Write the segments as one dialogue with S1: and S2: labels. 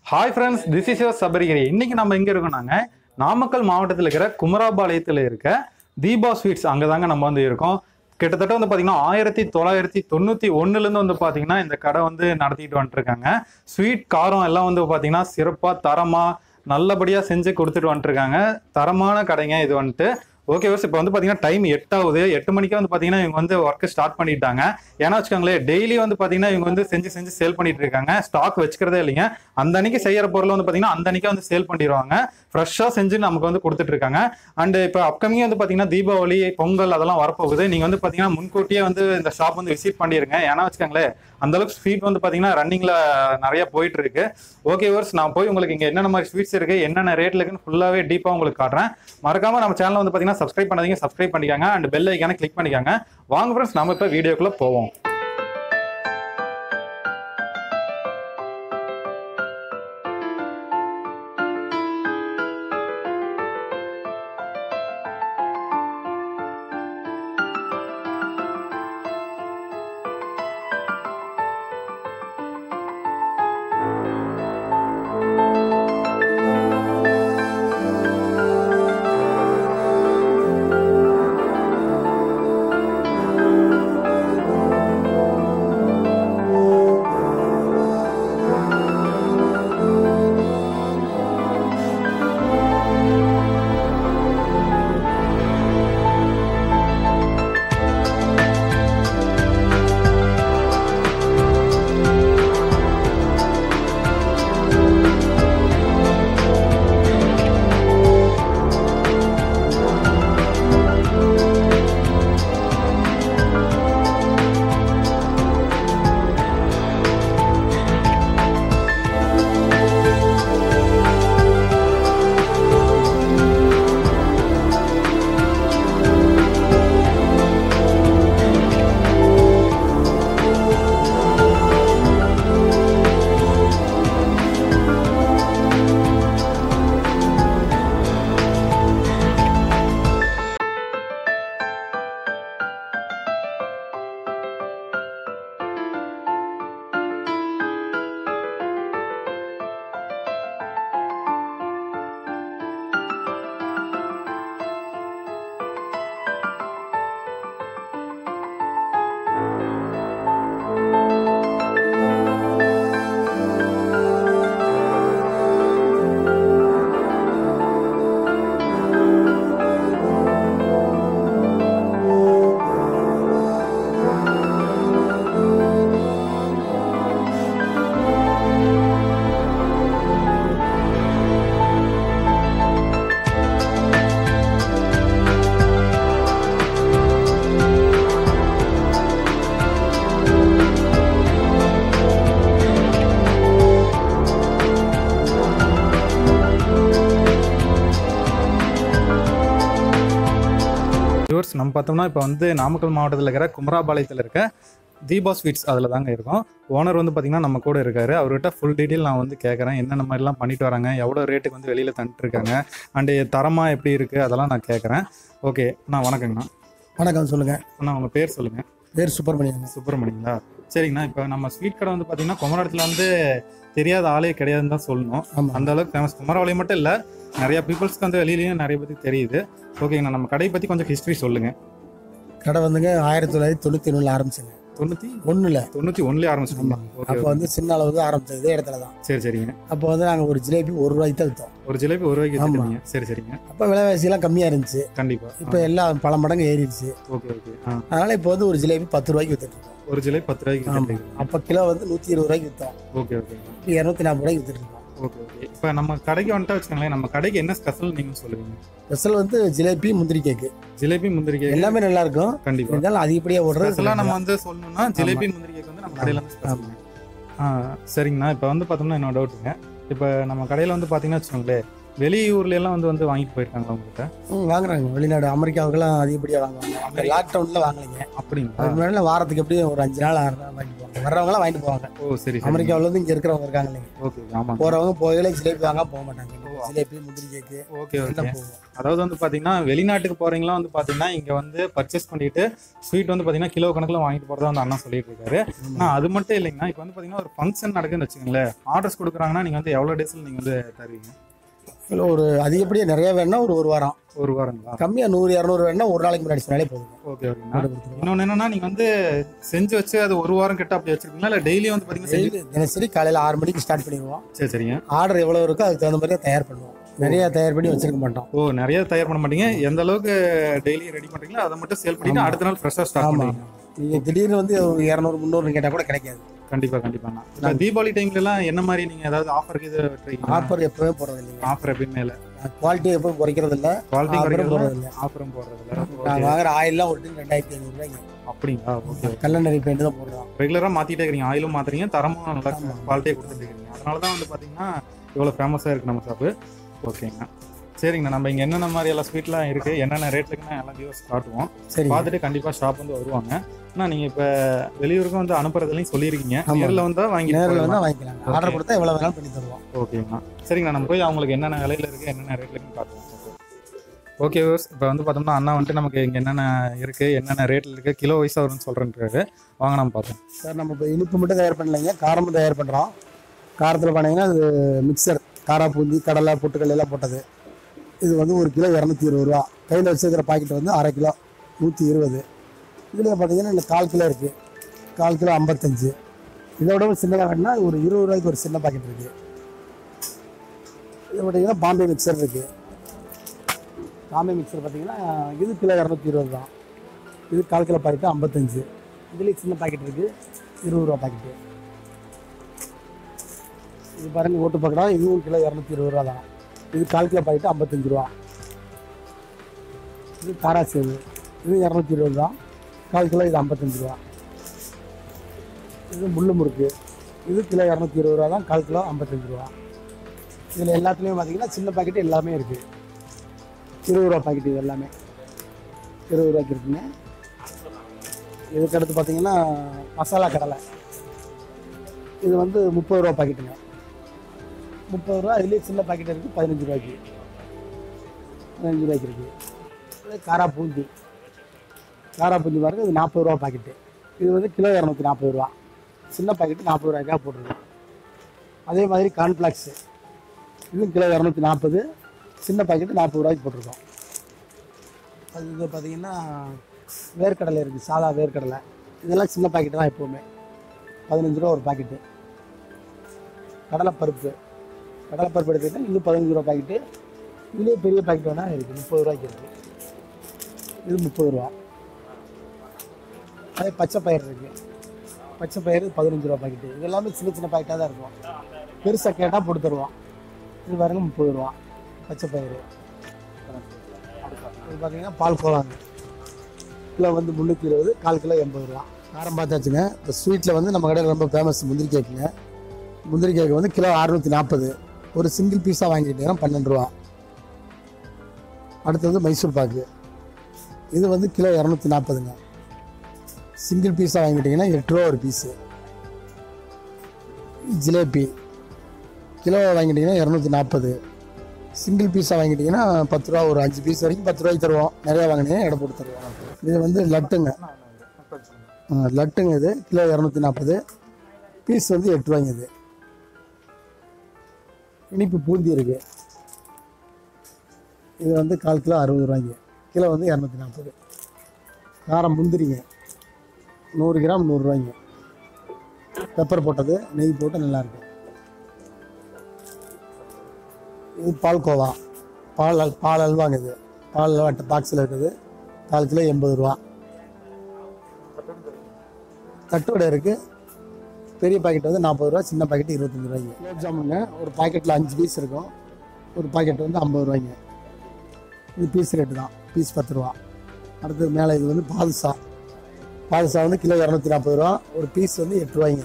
S1: Hi friends this is your Sabarigiri இன்னைக்கு நம்ம எங்க இருக்கோம்னாங்க நாமக்கல் மாவட்டத்தில் இருக்கிற குமராபாளையத்தில் இருக்க தீபா ஸ்வீட்ஸ் அங்கே தாங்க நம்ம வந்து இருக்கோம் கிட்டத்தட்ட வந்து பார்த்தீங்கன்னா ஆயிரத்தி தொள்ளாயிரத்தி தொண்ணூற்றி ஒன்றுலேருந்து வந்து பார்த்தீங்கன்னா இந்த கடை வந்து நடத்திட்டு வந்துட்டுருக்காங்க ஸ்வீட் காரம் எல்லாம் வந்து பார்த்தீங்கன்னா சிறப்பாக தரமாக நல்லபடியாக செஞ்சு கொடுத்துட்டு வந்துட்டுருக்காங்க தரமான கடைங்க இது வந்துட்டு ஓகே வர்ஸ் இப்போ வந்து பார்த்தீங்கன்னா டைம் எட்டாவது எட்டு மணிக்கே வந்து பார்த்தீங்கன்னா இவங்க வந்து ஒர்க்கு ஸ்டார்ட் பண்ணிட்டாங்க ஏன்னா வச்சுக்கோங்களேன் டெய்லி வந்து பார்த்தீங்கன்னா இவங்க வந்து செஞ்சு செஞ்சு சேல் பண்ணிட்டு இருக்காங்க ஸ்டாக் வச்சுக்கிறதே இல்லைங்க அந்த அன்னைக்கு செய்யற பொருள் வந்து பார்த்தீங்கன்னா அந்த அன்னைக்கே வந்து சேல் பண்ணிடுவாங்க ஃப்ரெஷ்ஷாக செஞ்சு நமக்கு வந்து கொடுத்துட்டு இருக்காங்க அண்ட் இப்போ அப்கமிங் வந்து பார்த்தீங்கன்னா தீபாவளி பொங்கல் அதெல்லாம் வரப்போகுது நீங்கள் வந்து பார்த்தீங்கன்னா முன்கூட்டியே வந்து இந்த ஷாப் வந்து விசிட் பண்ணிடுங்க ஏன்னா வச்சுக்கோங்களேன் அந்த அளவுக்கு ஸ்வீட் வந்து பார்த்தீங்கன்னா ரன்னிங்ல நிறைய போயிட்டு இருக்கு ஓகே வர்ஸ் நான் போய் உங்களுக்கு இங்கே என்னென்ன மாதிரி ஸ்வீட்ஸ் இருக்கு என்னென்ன ரேட்ல இருக்குன்னு ஃபுல்லாகவே டீப்பாக உங்களுக்கு காட்டுறேன் மறக்காம நம்ம சேனல் வந்து பார்த்தீங்கன்னா சப்ஸ்கிரைப் பண்ணாதீங்க சப்ஸ்கிரைப் பண்ணிக்காங்க அண்ட் பெல் ஐக்கான கிளிக் பண்ணிக்காங்க வாங்க ஃப்ரெண்ட்ஸ் நம்ம இப்போ வீடியோக்குள்ள போவோம் வியூவர்ஸ் நம்ம பார்த்தோம்னா இப்போ வந்து நாமக்கல் மாவட்டத்தில் இருக்கிற குமராபாளையத்தில் இருக்க தீபா ஸ்வீட்ஸ் அதில் தாங்க இருக்கோம் ஓனர் வந்து பார்த்தீங்கன்னா நம்ம கூட இருக்காரு அவர்கிட்ட ஃபுல் டீட்டெயில் நான் வந்து கேட்குறேன் என்னென்ன மாதிரிலாம் பண்ணிட்டு வராங்க எவ்வளோ ரேட்டுக்கு வந்து வெளியில் தந்துட்டு இருக்காங்க அண்டு தரமாக எப்படி இருக்குது அதெல்லாம் நான் கேட்குறேன் ஓகே அண்ணா வணக்கங்கண்ணா
S2: வணக்கம் சொல்லுங்க
S1: அண்ணா உங்கள் பேர் சொல்லுங்கள்
S2: பேர் சுப்பிரமணியன்
S1: சுப்பிரமணியங்களா சரிங்கண்ணா இப்போ நம்ம ஸ்வீட் கடை வந்து பார்த்தீங்கன்னா குமரத்தில் வந்து தெரியாத ஆளே கிடையாதுன்னு தான் சொல்லணும்
S2: ஆமா
S1: அந்த அளவுக்கு ஃபேமஸ் குமரவாளையம் மட்டும் இல்லை நிறைய பீப்புள்ஸ்க்கு வந்து வெளியிலயும் நிறைய பேருக்கு தெரியுது ஓகேங்கண்ணா நம்ம கடையை பற்றி கொஞ்சம் ஹிஸ்ட்ரி சொல்லுங்கள்
S2: கடை வந்துங்க ஆயிரத்தி தொள்ளாயிரத்தி தொண்ணூத்தி ஒண்ணுல ஆரம்பிச்சுங்க
S1: தொண்ணூற்றி
S2: ஒண்ணுல
S1: தொண்ணூற்றி ஒன்றுலேயே ஆரம்பிச்சிட்டோமா ஓகே
S2: அப்போ வந்து சின்ன அளவு தான் ஆரம்பிச்சது இதே இடத்துல தான்
S1: சரி சரிங்க
S2: அப்போ வந்து நாங்க ஒரு ஜிலேபி ஒரு ரூபாய்க்கு தான் வித்தோம்
S1: ஒரு ஜிலேபி ஒரு ரூபாய்க்கு
S2: ஆமா.
S1: வச்சுருந்தீங்க சரி சரிங்க
S2: அப்போ விலைவாசி எல்லாம் கம்மியா இருந்துச்சு
S1: கண்டிப்பா
S2: இப்போ எல்லாம் பல மடங்கு ஏறிடுச்சு
S1: ஓகே ஓகே ஆ
S2: அதனால இப்போ வந்து ஒரு ஜிலேபி பத்து ரூபாய்க்கு வித்துட்டு இருக்கோம்
S1: ஒரு ஜிலேபி பத்து ரூபாய்க்கு
S2: ஆமா
S1: வித்துட்டு
S2: அப்போ கிலோ வந்து நூத்தி இருபது ரூபாய்க்கு வித்தோம்
S1: ஓகே ஓகே
S2: இப்போ இரநூத்தி நாற்பது ரூபாய்க்கு வித்துட்டு இருக்கோம்
S1: ஓகே ஓகே இப்போ நம்ம கடைக்கு வந்துட்டா வச்சுக்கோங்களேன் நம்ம கடைக்கு என்ன ஸ்பெஷல் நீங்க சொல்லுவீங்க
S2: ஸ்பெஷல் வந்து ஜிலேபி முந்திரி கேக்கு
S1: ஜிலேபி முந்திரி கேக்
S2: எல்லாமே நல்லா இருக்கும்
S1: கண்டிப்பா
S2: இருந்தாலும் அதிகப்படியா ஓடுறது
S1: ஸ்பெஷலா நம்ம வந்து சொல்லணும்னா ஜிலேபி முந்திரி கேக் வந்து நம்ம கடையில வந்து ஸ்பெஷல் ஆ சரிங்கண்ணா இப்போ வந்து பார்த்தோம்னா என்னோட டவுட்டுங்க இப்போ நம்ம கடையில வந்து பார்த்தீங்கன்னா வச்சுக்கோங்களேன் வெளியூர்ல எல்லாம் வந்து வந்து வாங்கிட்டு போயிருக்காங்களா உங்ககிட்ட
S2: ம், வாங்குறாங்க வெளிநாடு அமெரிக்காவுக்கெல்லாம் அதிகப்படியா வாங்குவாங்க அந்த லாக்டவுன்ல வாங்கலைங்க
S1: அப்படிங்களா
S2: அதுக்கு முன்னாடி வாரத்துக்கு எப்படியும் ஒரு அஞ்சு நாள் ஆறு நாள் வாங்கிட்டு போவாங்க வர்றவங்களாம் வாங்கிட்டு போவாங்க
S1: ஓ சரி சரி
S2: அமெரிக்காவுல இருந்து இங்க இருக்கிறவங்க இருக்காங்க இல்லைங்க
S1: ஓகே ஆமா
S2: போறவங்க போகல ஜிலேபி வாங்க போக மாட்டாங்க
S1: ஓ
S2: ஜிலேபி முந்திரி கேக்கு
S1: ஓகே ஓகே
S2: எல்லாம் போகும்
S1: அதாவது வந்து பாத்தீங்கன்னா வெளிநாட்டுக்கு போறீங்களா வந்து பாத்தீங்கன்னா இங்க வந்து பர்ச்சேஸ் பண்ணிட்டு ஸ்வீட் வந்து பாத்தீங்கன்னா கிலோ கணக்குல வாங்கிட்டு போறதா வந்து அண்ணா சொல்லிட்டு இருக்காரு ஆனா அது மட்டும் இல்லைங்கன்னா இப்போ வந்து பாத்தீங்கன்னா ஒரு ஃபங்க்ஷன் நடக்குதுன்னு வச்சுக்கோங்களேன் ஆர்டர்ஸ் கொடுக்குறாங்கன்னா நீங்க வந்து எவ்வளவு டேஸ்ல நீங்க வந்து தருவீங்க
S2: இதுல ஒரு அதிகப்படியாக நிறைய வேணும்னா ஒரு ஒரு வாரம்
S1: ஒரு வாரங்களா
S2: கம்மியாக நூறு இரநூறு வேணும்னா ஒரு நாளைக்கு முன்னாடி சொன்னாலே போதுங்க
S1: ஓகே ஓகேண்ணா
S2: ஆர்டர் கொடுத்துருவோம்
S1: இன்னொன்னு என்னன்னா நீங்க வந்து செஞ்சு வச்சு அது ஒரு வாரம் கிட்ட அப்படி வச்சிருக்கீங்களா இல்ல டெய்லி வந்து பாத்தீங்கன்னா செஞ்சு
S2: டெய்லி தினசரி காலையில் ஆறு மணிக்கு ஸ்டார்ட் பண்ணிடுவோம்
S1: சரி சரிங்க
S2: ஆர்டர் எவ்வளோ இருக்கோ அதுக்கு தகுந்த மாதிரி தான் தயார் பண்ணுவோம் நிறைய தயார் பண்ணி வச்சிருக்க மாட்டோம்
S1: ஓ நிறைய தயார் பண்ண மாட்டீங்க எந்த அளவுக்கு டெய்லி ரெடி பண்றீங்களோ அதை மட்டும் சேல் பண்ணிட்டு
S2: ஆமா.
S1: அடுத்த நாள் ஃப்ரெஷ்ஷாக ஸ்டார்ட்
S2: ஆமா.
S1: பண்ணுவீங்க
S2: நீங்கள் திடீர்னு வந்து ஒரு இரநூறு முந்நூறு கேட்டால் கூட கிடைக்காது
S1: கண்டிப்பா கண்டிப்பாண்ணா இப்போ தீபாவளி டைம்ல எல்லாம் என்ன மாதிரி நீங்க ஏதாவது ஆஃபருக்கு இது விட்டுறீங்க
S2: ஆஃபர் எப்பவுமே போடுறது இல்லைங்க
S1: ஆஃபர் எப்பயுமே இல்ல
S2: குவாலிட்டி எப்பவும் குறைக்கிறது இல்லை
S1: குவாலிட்டி
S2: ஆஃபரும்
S1: குறைக்கிறதுல
S2: போடுறது இல்லை
S1: ஆஃபரும் போடுறதுல
S2: நான்
S1: ஓகே
S2: வாங்குற ஆயில்லாம் ஒரு டின் ரெண்டாயிரத்தி ஐநூறுரூவாய்ங்க
S1: அப்படிங்களா ஓகே
S2: கல்லணரி பெயிண்ட் தான் போடுறோம்
S1: ரெகுலரா மாத்திட்டே இருக்கீங்க ஆயிலும் மாத்துறீங்க தரமும் நல்லா
S2: ஆமா.
S1: குவாலிட்டியாக கொடுத்துட்டு இருக்கீங்க அதனால தான் வந்து பாத்தீங்கன்னா இவ்வளவு ஃபேமஸா இருக்கு நம்ம ஷாப்பு ஓகேங்க சரிங்கண்ணா நம்ம இங்க என்னென்ன மாதிரி எல்லாம் ஸ்வீட்லாம் இருக்கு என்னென்ன ரேட்லுக்குன்னா எல்லாம் வியூஸ் காட்டுவோம்
S2: சரி
S1: பார்த்துட்டு கண்டிப்பா ஷாப் வந்து வருவாங்க ஆனா நீங்க இப்ப வெளியூருக்கும் வந்து அனுப்புறதுலையும் சொல்லியிருக்கீங்க
S2: ஆமா.
S1: நேர்ல வந்தா வாங்கி
S2: நேரில் வந்து வாங்கிக்கலாம்
S1: Okay.
S2: ஆர்டர் கொடுத்தா எவ்வளோ வேணாலும் பண்ணி தருவோம்
S1: ஓகேங்கண்ணா சரிங்கண்ணா நம்ம போய் அவங்களுக்கு என்னென்ன விலையில இருக்கு என்னென்ன ரேட்ல இருக்குன்னு காட்டுவோம் ஓகே வியூஸ் இப்போ வந்து பார்த்தோம்னா அண்ணா வந்துட்டு நமக்கு இங்க என்னென்ன இருக்கு என்னென்ன ரேட்ல இருக்கு கிலோ வைஸா வரும்னு சொல்றேன்றாரு வாங்க நம்ம பார்த்தோம்
S2: சார் நம்ம இப்போ இனிப்பு மட்டும் தயார் பண்ணலைங்க காரமும் தயார் பண்ணுறோம் காரத்தில் பண்ணீங்கன்னா அது மிக்சர் காரா பூந்தி கடலை பொட்டுக்கடலை எல்லாம் போட்டது இது வந்து ஒரு கிலோ இரநூத்தி இருபது ரூபா கையில் வச்சிருக்கிற பாக்கெட் வந்து அரை கிலோ நூற்றி இருபது இதில் பார்த்தீங்கன்னா இந்த கால் கிலோ இருக்குது கால் கிலோ ஐம்பத்தஞ்சு இதை விட சின்னதாக வேணும்னா ஒரு இருபது ரூபாய்க்கு ஒரு சின்ன பாக்கெட் இருக்குது இது பார்த்தீங்கன்னா பாம்பே மிக்சர் இருக்குது பாம்பே மிக்சர் பார்த்தீங்கன்னா இது கிலோ இரநூத்தி இருபது தான் இது கால் கிலோ பாக்கெட்டு ஐம்பத்தஞ்சு இதுலேயும் சின்ன பாக்கெட் இருக்குது இருபது ரூபா பாக்கெட்டு இது பாருங்க ஓட்டு பக்கடா இதுவும் கிலோ இரநூத்தி இருபது ரூபா தான் இது கால் கிலோ பாக்கெட்டு ஐம்பத்தஞ்சு ரூபா இது காராசேவு இது இரநூத்தி இருபது தான் கால் கிலோ இது ஐம்பத்தஞ்சு ரூபா இது முள்ளு முறுக்கு இது கிலோ இரநூத்தி இருபது ரூபா தான் கால் கிலோ ஐம்பத்தஞ்சு ரூபா இதில் எல்லாத்துலேயும் பார்த்தீங்கன்னா சின்ன பாக்கெட்டு எல்லாமே இருக்குது இருபது ரூபா பாக்கெட் இது எல்லாமே இருபது ரூபாய்க்கு இருக்குங்க இதுக்கு அடுத்து பார்த்தீங்கன்னா மசாலா கடலை இது வந்து முப்பது ரூபா பாக்கெட்டுங்க முப்பது ரூபா இதுலேயே சின்ன பாக்கெட் இருக்குது பதினஞ்சு ரூபாய்க்கு பதினஞ்சு ரூபாய்க்கு இருக்குது இது காரா பூந்தி காரா பூந்தி பாருங்க இது நாற்பது ரூபா பாக்கெட்டு இது வந்து கிலோ இரநூத்தி நாற்பது ரூபா சின்ன பாக்கெட்டு நாற்பது ரூபாய்க்காக போட்டிருக்கோம் அதே மாதிரி கார்ன்ஃப்ளாக்ஸு இதுவும் கிலோ இரநூத்தி நாற்பது சின்ன பாக்கெட்டு நாற்பது ரூபாய்க்கு போட்டிருக்கோம் அது இது பார்த்தீங்கன்னா வேர்க்கடலை இருக்குது சாதா வேர்க்கடலை இதெல்லாம் சின்ன பாக்கெட்டு தான் எப்போவுமே பதினஞ்சு ரூபா ஒரு பாக்கெட்டு கடலைப்பருப்பு கடலைப்பருப்பு எடுத்துக்கிட்டால் இது பதினஞ்சு ரூபா பாக்கெட்டு இதுலேயே பெரிய பாக்கெட் வேணால் இருக்குது முப்பது ரூபாய்க்கு இருக்குது இது முப்பது ரூபா அதே பச்சை பயிர் இருக்குது பச்சை பயிர் பதினஞ்சு ரூபா பாக்கெட்டு இது எல்லாமே சின்ன சின்ன பாக்கெட்டாக தான் இருக்கும் பெருசாக கேட்டால் போட்டு தருவோம் இது பாருங்க முப்பது ரூபா பச்சை பயிர் இது பார்த்தீங்கன்னா பால் கோவாங்க கிலோ வந்து முந்நூற்றி இருபது கால் கிலோ எண்பது ரூபா காரம் பார்த்தாச்சுங்க இந்த ஸ்வீட்டில் வந்து நம்ம கடையில் ரொம்ப ஃபேமஸ் முந்திரி கேக்குங்க முந்திரி கேக்கு வந்து கிலோ அறுநூற்றி நாற்பது ஒரு சிங்கிள் பீஸாக வாங்கிட்டீங்கன்னா பன்னெண்டு ரூபா அடுத்தது மைசூர் பாக்கு இது வந்து கிலோ இரநூத்தி நாற்பதுங்க சிங்கிள் பீஸாக வாங்கிட்டீங்கன்னா எட்டு ரூபா ஒரு பீஸு ஜிலேபி கிலோ வாங்கிட்டீங்கன்னா இரநூத்தி நாற்பது சிங்கிள் பீஸாக வாங்கிட்டீங்கன்னா பத்து ரூபா ஒரு அஞ்சு பீஸ் வரைக்கும் பத்து ரூபாய்க்கு தருவோம் நிறையா வாங்கினீங்கன்னா எடை போட்டு தருவோம் இது வந்து லட்டுங்க ஆ, லட்டுங்க இது கிலோ இரநூத்தி நாற்பது பீஸ் வந்து எட்டு ரூபாய்ங்க இது இனிப்பு பூந்தி இருக்கு இது வந்து கால் கிலோ அறுபது ரூபாய்ங்க கிலோ வந்து இரநூத்தி நாற்பது காரம் முந்திரிங்க நூறு கிராம் நூறுரூவாய்ங்க பெப்பர் போட்டது நெய் போட்டு நல்லா இருக்கு இது பால்கோவா பால் அல் பால் அல்வாங்க இது பால் அல்வா பாக்ஸில் இருக்குது கால் கிலோ எண்பது ரூபா தட்டோட இருக்குது பெரிய பாக்கெட் வந்து நாற்பது ரூபா சின்ன பாக்கெட் இருபத்தஞ்சி ரூபாய்ங்க குலோப் ஜாமுங்க ஒரு பாக்கெட்டில் அஞ்சு பீஸ் இருக்கும் ஒரு பாக்கெட் வந்து ஐம்பது ரூபாய்ங்க இது பீஸ் ரேட்டு தான் பீஸ் பத்து ரூபா அடுத்தது மேலே இது வந்து பாதுஷா பாதுஷா வந்து கிலோ இரநூத்தி நாற்பது ரூபா ஒரு பீஸ் வந்து எட்டு ரூபாய்ங்க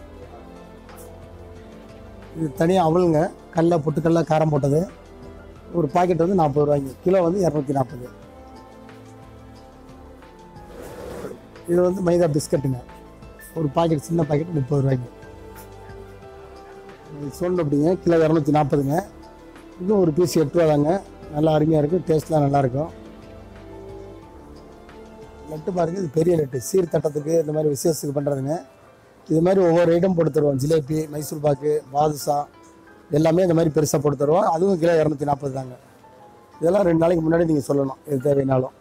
S2: இது தனியாக அவளுங்க கடல பொட்டுக்கடல காரம் போட்டது ஒரு பாக்கெட் வந்து நாற்பது ரூபாய்ங்க கிலோ வந்து இரநூத்தி நாற்பது இது வந்து மைதா பிஸ்கட்டுங்க ஒரு பாக்கெட் சின்ன பாக்கெட் முப்பது ரூபாய்க்கு இது சோன் அப்படிங்க கிலோ இரநூத்தி நாற்பதுங்க இதுவும் ஒரு பீஸ் எட்டு ரூபா தாங்க நல்லா அருமையாக இருக்கும் டேஸ்ட்லாம் நல்லாயிருக்கும் நட்டு பாருங்க இது பெரிய நட்டு சீர்தட்டத்துக்கு இந்த மாதிரி விசேஷத்துக்கு பண்ணுறதுங்க இது மாதிரி ஒவ்வொரு ஐட்டம் போட்டு தருவோம் ஜிலேபி மைசூர் பாக்கு பாதுஷா எல்லாமே இந்த மாதிரி பெருசாக போட்டு தருவோம் அதுவும் கிலோ இரநூத்தி நாற்பது தாங்க இதெல்லாம் ரெண்டு நாளைக்கு முன்னாடி நீங்கள் சொல்லணும் இது தேவைனாலும்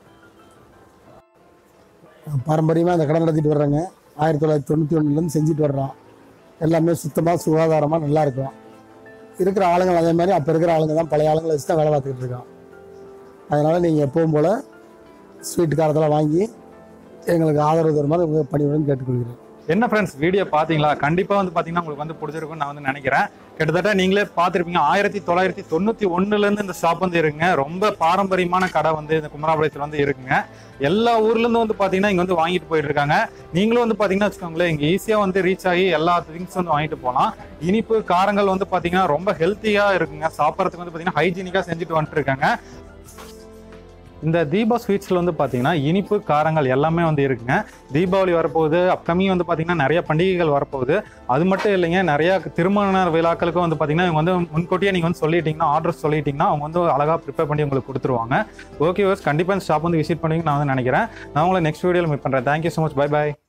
S2: பாரம்பரியமாக அந்த கடை நடத்திட்டு வர்றாங்க ஆயிரத்தி தொள்ளாயிரத்தி தொண்ணூற்றி ஒன்றுலேருந்து செஞ்சுட்டு வர்றோம் எல்லாமே சுத்தமாக சுகாதாரமாக நல்லா இருக்கும் இருக்கிற ஆளுங்கள் அதே மாதிரி அப்போ இருக்கிற ஆளுங்க தான் பழைய ஆளுங்களை வச்சு தான் வேலை பார்த்துக்கிட்டு இருக்கோம் அதனால் நீங்கள் எப்பவும் போல் ஸ்வீட் காரத்தில் வாங்கி எங்களுக்கு ஆதரவு தர மாதிரி உங்கள் பணியுடன் கேட்டுக்கொள்கிறேன்
S1: என்ன ஃப்ரெண்ட்ஸ் வீடியோ பாத்தீங்களா கண்டிப்பா வந்து பாத்தீங்கன்னா உங்களுக்கு வந்து பிடிச்சிருக்கும்னு நான் வந்து நினைக்கிறேன் கிட்டத்தட்ட நீங்களே பார்த்திருப்பீங்க ஆயிரத்தி தொள்ளாயிரத்தி தொண்ணூத்தி ஒண்ணுல இருந்து இந்த ஷாப் வந்து இருக்குங்க ரொம்ப பாரம்பரியமான கடை வந்து இந்த குமராபாளையத்துல வந்து இருக்குங்க எல்லா ஊர்ல இருந்து வந்து பாத்தீங்கன்னா இங்க வந்து வாங்கிட்டு போயிட்டு இருக்காங்க நீங்களும் வந்து பாத்தீங்கன்னா வச்சுக்கோங்களேன் இங்க ஈஸியா வந்து ரீச் ஆகி எல்லா திங்ஸ் வந்து வாங்கிட்டு போகலாம் இனிப்பு காரங்கள் வந்து பாத்தீங்கன்னா ரொம்ப ஹெல்த்தியா இருக்குங்க சாப்பிட்றதுக்கு வந்து பாத்தீங்கன்னா ஹைஜீனிக்கா செஞ்சுட்டு வந்துட்டு இருக்காங்க இந்த தீபா ஸ்வீட்ஸில் வந்து பார்த்தீங்கன்னா இனிப்பு காரங்கள் எல்லாமே வந்து இருக்குங்க தீபாவளி வரப்போகுது அப்கமிங் வந்து பார்த்தீங்கன்னா நிறைய பண்டிகைகள் வரப்போகுது அது மட்டும் இல்லைங்க நிறைய திருமண விழாக்களுக்கும் வந்து பார்த்தீங்கன்னா இவங்க வந்து முன்கூட்டியே நீங்கள் வந்து சொல்லிட்டீங்கன்னா ஆர்டர் சொல்லிட்டீங்கன்னா அவங்க வந்து அழகாக ப்ரிப்பேர் பண்ணி உங்களுக்கு கொடுத்துருவாங்க ஓகே வர்ஸ் கண்டிப்பாக இந்த ஷாப் வந்து விசிட் பண்ணுவீங்க நான் வந்து நினைக்கிறேன் நான் உங்களை நெக்ஸ்ட் வீடியோவில் மீட் பண்ணுறேன் thank you so much bye by